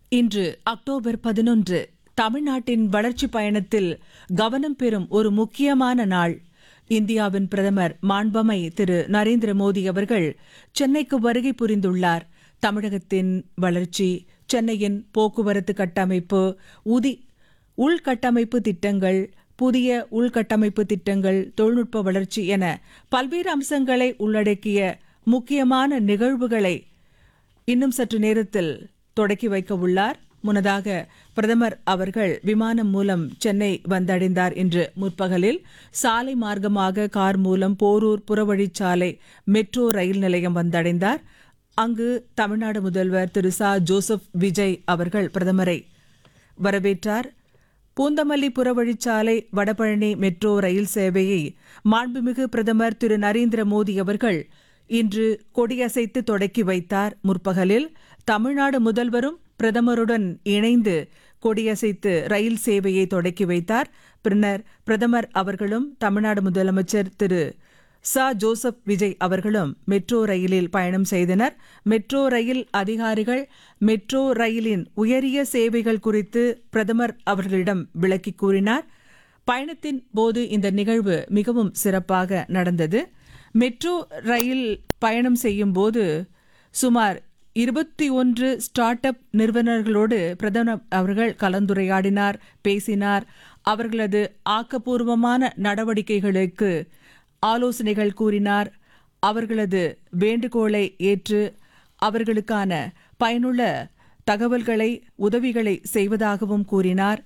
இன்று அக்டோபர் பதினொன்று தமிழ்நாட்டின் வளர்ச்சி பயணத்தில் கவனம் பெறும் ஒரு முக்கியமான நாள் இந்தியாவின் பிரதமர் மாண்பமை திரு நரேந்திர மோடி அவர்கள் சென்னைக்கு வருகை புரிந்துள்ளார் தமிழகத்தின் வளர்ச்சி சென்னையின் போக்குவரத்து கட்டமைப்பு உதி உள்கட்டமைப்பு திட்டங்கள் புதிய உள்கட்டமைப்பு திட்டங்கள் தொழில்நுட்ப வளர்ச்சி என பல்வேறு அம்சங்களை உள்ளடக்கிய முக்கியமான நிகழ்வுகளை இன்னும் சற்று நேரத்தில் தொடக்கி வைக்க உள்ளார் முன்னதாக பிரதமர் அவர்கள் விமானம் மூலம் சென்னை வந்தடைந்தார் இன்று முற்பகலில் சாலை மார்க்கமாக கார் மூலம் போரூர் புறவழிச்சாலை மெட்ரோ ரயில் நிலையம் வந்தடைந்தார் அங்கு தமிழ்நாடு முதல்வர் திரு ச ஜோசப் விஜய் அவர்கள் பிரதமரை வரவேற்றார் பூந்தமல்லி புறவழிச்சாலை வடபழனி மெட்ரோ ரயில் சேவையை மாண்புமிகு பிரதமர் திரு நரேந்திர மோடி அவர்கள் இன்று கொடியசைத்து தொடக்கி வைத்தார் முற்பகலில் தமிழ்நாடு முதல்வரும் பிரதமருடன் இணைந்து கொடியசைத்து ரயில் சேவையை தொடக்கி வைத்தார் பின்னர் பிரதமர் அவர்களும் தமிழ்நாடு முதலமைச்சர் திரு ச ஜோசப் விஜய் அவர்களும் மெட்ரோ ரயிலில் பயணம் செய்தனர் மெட்ரோ ரயில் அதிகாரிகள் மெட்ரோ ரயிலின் உயரிய சேவைகள் குறித்து பிரதமர் அவர்களிடம் விளக்கி கூறினார் பயணத்தின் போது இந்த நிகழ்வு மிகவும் சிறப்பாக நடந்தது மெட்ரோ ரயில் பயணம் செய்யும் போது சுமார் இருபத்தி ஒன்று ஸ்டார்ட் அப் நிறுவனர்களோடு பிரதமர் அவர்கள் கலந்துரையாடினார் பேசினார் அவர்களது ஆக்கப்பூர்வமான நடவடிக்கைகளுக்கு ஆலோசனைகள் கூறினார் அவர்களது வேண்டுகோளை ஏற்று அவர்களுக்கான பயனுள்ள தகவல்களை உதவிகளை செய்வதாகவும் கூறினார்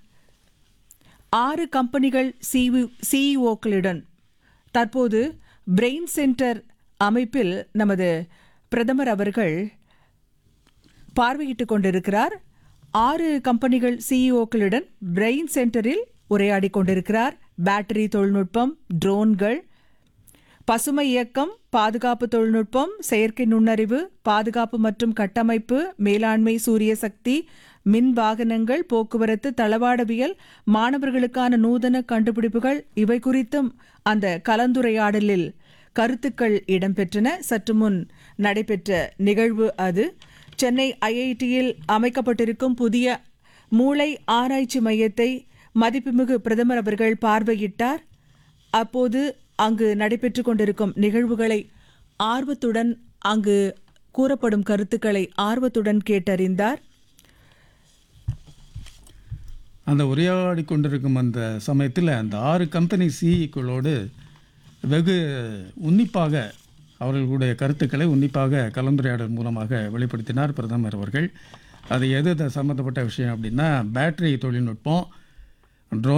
ஆறு கம்பெனிகள் சிஇஓக்களுடன் தற்போது பிரெயின் சென்டர் அமைப்பில் நமது பிரதமர் அவர்கள் பார்வையிட்டுக் கொண்டிருக்கிறார் ஆறு கம்பெனிகள் சிஇஓக்களுடன் பிரெயின் சென்டரில் உரையாடிக் கொண்டிருக்கிறார் பேட்டரி தொழில்நுட்பம் ட்ரோன்கள் பசுமை இயக்கம் பாதுகாப்பு தொழில்நுட்பம் செயற்கை நுண்ணறிவு பாதுகாப்பு மற்றும் கட்டமைப்பு மேலாண்மை சூரிய சக்தி மின் வாகனங்கள் போக்குவரத்து தளவாடவியல் மாணவர்களுக்கான நூதன கண்டுபிடிப்புகள் இவை குறித்தும் அந்த கலந்துரையாடலில் கருத்துக்கள் இடம்பெற்றன சற்று முன் நடைபெற்ற நிகழ்வு அது சென்னை ஐஐடியில் அமைக்கப்பட்டிருக்கும் புதிய மூளை ஆராய்ச்சி மையத்தை மதிப்புமிகு பிரதமர் அவர்கள் பார்வையிட்டார் அப்போது அங்கு நடைபெற்று கொண்டிருக்கும் நிகழ்வுகளை ஆர்வத்துடன் அங்கு கூறப்படும் கருத்துக்களை ஆர்வத்துடன் கேட்டறிந்தார் அந்த உரையாடி கொண்டிருக்கும் அந்த சமயத்தில் அந்த ஆறு கம்பெனி சிஇக்களோடு வெகு உன்னிப்பாக அவர்களுடைய கருத்துக்களை உன்னிப்பாக கலந்துரையாடல் மூலமாக வெளிப்படுத்தினார் பிரதமர் அவர்கள் அது எது அது சம்மந்தப்பட்ட விஷயம் அப்படின்னா பேட்டரி தொழில்நுட்பம்